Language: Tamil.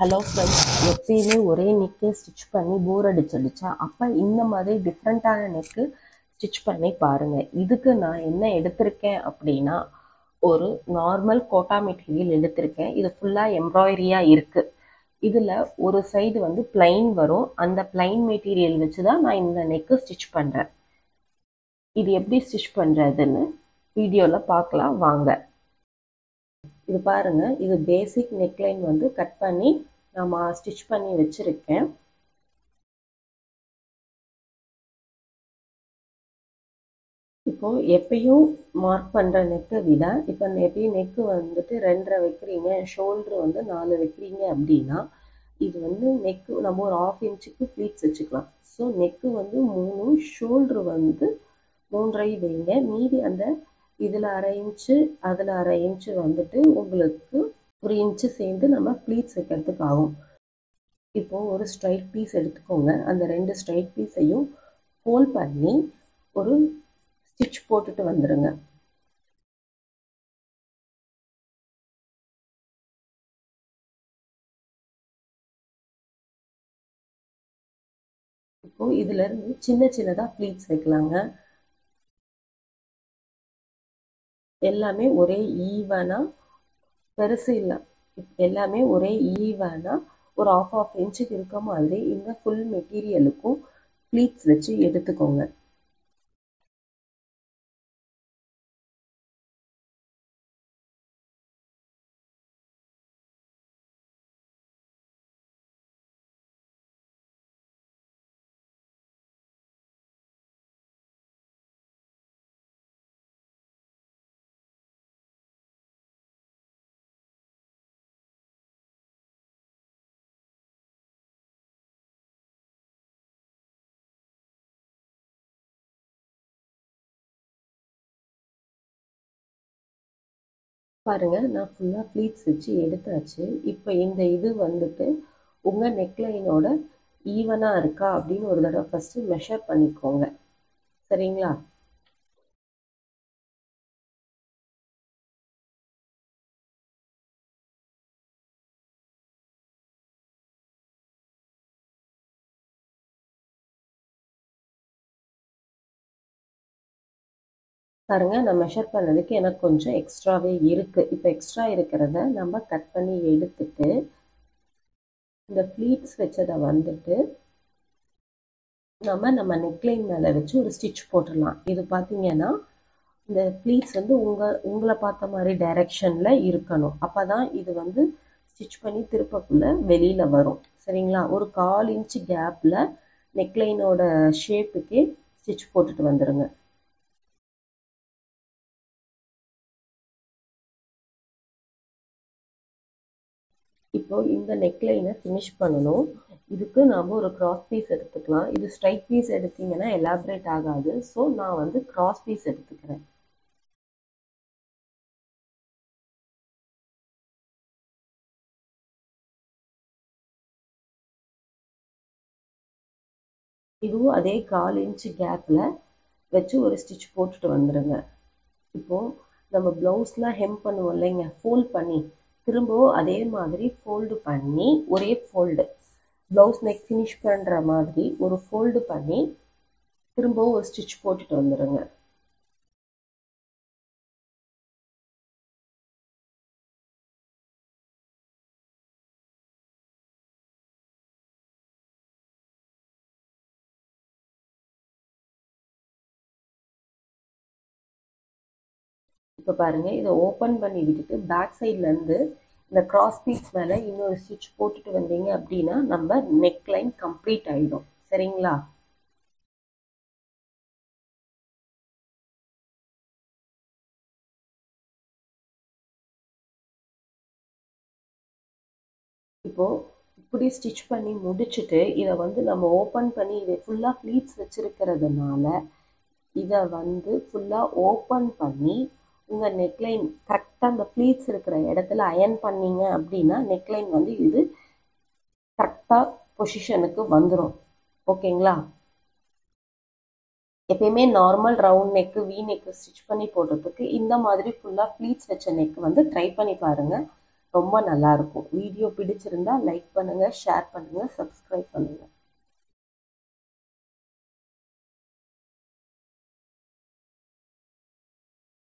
ஹலோ ஃப்ரெண்ட்ஸ் எப்பயுமே ஒரே நெக்கே ஸ்டிச் பண்ணி போர் அடிச்சிடுச்சா அப்போ இந்த மாதிரி டிஃப்ரெண்ட்டான நெக்கு ஸ்டிச் பண்ணி பாருங்கள் இதுக்கு நான் என்ன எடுத்திருக்கேன் அப்படின்னா ஒரு நார்மல் கோட்டா மெட்டீரியல் எடுத்திருக்கேன் இது ஃபுல்லாக எம்ப்ராய்டரியாக இருக்குது இதில் ஒரு சைடு வந்து பிளைன் வரும் அந்த பிளைன் மெட்டீரியல் வச்சு தான் நான் இந்த நெக்கு ஸ்டிச் பண்ணுறேன் இது எப்படி ஸ்டிச் பண்ணுறதுன்னு வீடியோவில் பார்க்கலாம் வாங்க இது பாருங்க இது பேசிக் நெக்லைன் வந்து கட் பண்ணி நான் ஸ்டிச் பண்ணி வச்சிருக்கேன் இப்போ எப்பயும் மார்க் பண்ணுற நெக்கை விட இப்போ எப்பயும் நெக்கு வந்துட்டு ரெண்டரை வைக்கிறீங்க ஷோல்டர் வந்து நாலு வைக்கிறீங்க அப்படின்னா இது வந்து நெக்கு நம்ம ஒரு ஆஃப் இன்ச்சுக்கு ப்ளீட்ஸ் வச்சுக்கலாம் ஸோ நெக்கு வந்து மூணு ஷோல்டர் வந்து மூன்றரை வைங்க மீதி அந்த இதில் அரை இன்ச்சு அதில் அரை இன்ச்சு வந்துட்டு உங்களுக்கு ஒரு இன்ச்சு சேர்ந்து நம்ம ப்ளீட்ஸ் வைக்கிறதுக்கு ஆகும் இப்போது ஒரு ஸ்ட்ரைட் பீஸ் எடுத்துக்கோங்க அந்த ரெண்டு ஸ்ட்ரைட் பீஸையும் ஃபோல் பண்ணி ஒரு ஸ்டிச் போட்டுட்டு வந்துடுங்க இப்போ இதுல இருந்து சின்ன சின்னதா ப்ளீட்ஸ் வைக்கலாங்க எல்லாமே ஒரே ஈவனா பெருசு இல்லை எல்லாமே ஒரே ஈவனா ஒரு ஆஃப் ஆஃப் இன்ச்சுக்கு இருக்க மாதிரி இந்த ஃபுல் மெட்டீரியலுக்கும் ப்ளீட்ஸ் வச்சு எடுத்துக்கோங்க பாருங்க நான் ஃபுல்லாக ப்ளீட்ஸ் வச்சு எடுத்தாச்சு இப்போ இந்த இது வந்துட்டு உங்கள் நெக்லைனோட ஈவனாக இருக்கா அப்படின்னு ஒரு தடவை ஃபஸ்ட்டு மெஷர் பண்ணிக்கோங்க சரிங்களா பாருங்க நான் மெஷர் பண்ணதுக்கு எனக்கு கொஞ்சம் எக்ஸ்ட்ராவே இருக்குது இப்போ எக்ஸ்ட்ரா இருக்கிறத நம்ம கட் பண்ணி எடுத்துட்டு இந்த ஃப்ளீட்ஸ் வச்சதை வந்துட்டு நம்ம நம்ம நெக்லைன் மேலே வச்சு ஒரு ஸ்டிச் போட்டுடலாம் இது பார்த்தீங்கன்னா இந்த ப்ளீட்ஸ் வந்து உங்கள் உங்களை பார்த்த மாதிரி டைரெக்ஷனில் இருக்கணும் அப்போ தான் இது வந்து ஸ்டிச் பண்ணி திருப்பக்குள்ளே வெளியில் வரும் சரிங்களா ஒரு கால் இன்ச்சு கேப்பில் நெக்லைனோட ஷேப்புக்கே ஸ்டிச் போட்டுட்டு வந்துடுங்க இப்போ இந்த நெக்லைனை ஃபினிஷ் பண்ணணும் இதுக்கு நாம் ஒரு கிராஸ் பீஸ் எடுத்துக்கலாம் இது ஸ்ட்ரைட் பீஸ் எடுத்தீங்கன்னா எலாபரேட் ஆகாது ஸோ நான் வந்து கிராஸ் பீஸ் எடுத்துக்கிறேன் இதுவும் அதே கால் இன்ச்சு கேப்பில் வச்சு ஒரு ஸ்டிச் போட்டுட்டு வந்துடுங்க இப்போது நம்ம ப்ளவுஸ்லாம் ஹெம் பண்ணுவோம் இல்லைங்க ஃபோல்ட் பண்ணி திரும்பவும் அதே மாதிரி ஃபோல்டு பண்ணி ஒரே ஃபோல்டு ப்ளவுஸ் நெக் ஃபினிஷ் பண்ணுற மாதிரி ஒரு ஃபோல்டு பண்ணி திரும்பவும் ஒரு ஸ்டிச் போட்டுட்டு வந்துடுங்க இப்போ பாருங்கள் இதை ஓப்பன் பண்ணி விட்டுட்டு பேக் சைட்லேருந்து இந்த கிராஸ் பீஸ் மேலே இன்னொரு ஸ்டிச் போட்டுட்டு வந்தீங்க அப்படின்னா நம்ம நெக் லைன் கம்ப்ளீட் ஆகிடும் சரிங்களா இப்போது இப்படி ஸ்டிச் பண்ணி முடிச்சுட்டு இதை வந்து நம்ம ஓப்பன் பண்ணி இதை ஃபுல்லாக ப்ளீட்ஸ் வச்சுருக்கிறதுனால இதை வந்து ஃபுல்லாக ஓப்பன் பண்ணி உங்கள் நெக்லைன் கரெக்டாக அந்த ப்ளீட்ஸ் இருக்கிற இடத்துல அயன் பண்ணீங்க அப்படின்னா நெக்லைன் வந்து இது கரெக்டாக பொசிஷனுக்கு வந்துடும் ஓகேங்களா எப்பயுமே normal round neck V neck stitch பண்ணி போடுறதுக்கு இந்த மாதிரி ஃபுல்லாக ப்ளீட்ஸ் வச்ச நெக் வந்து ட்ரை பண்ணி பாருங்கள் ரொம்ப நல்லாயிருக்கும் வீடியோ பிடிச்சிருந்தா லைக் பண்ணுங்கள் ஷேர் பண்ணுங்கள் சப்ஸ்கிரைப் பண்ணுங்கள்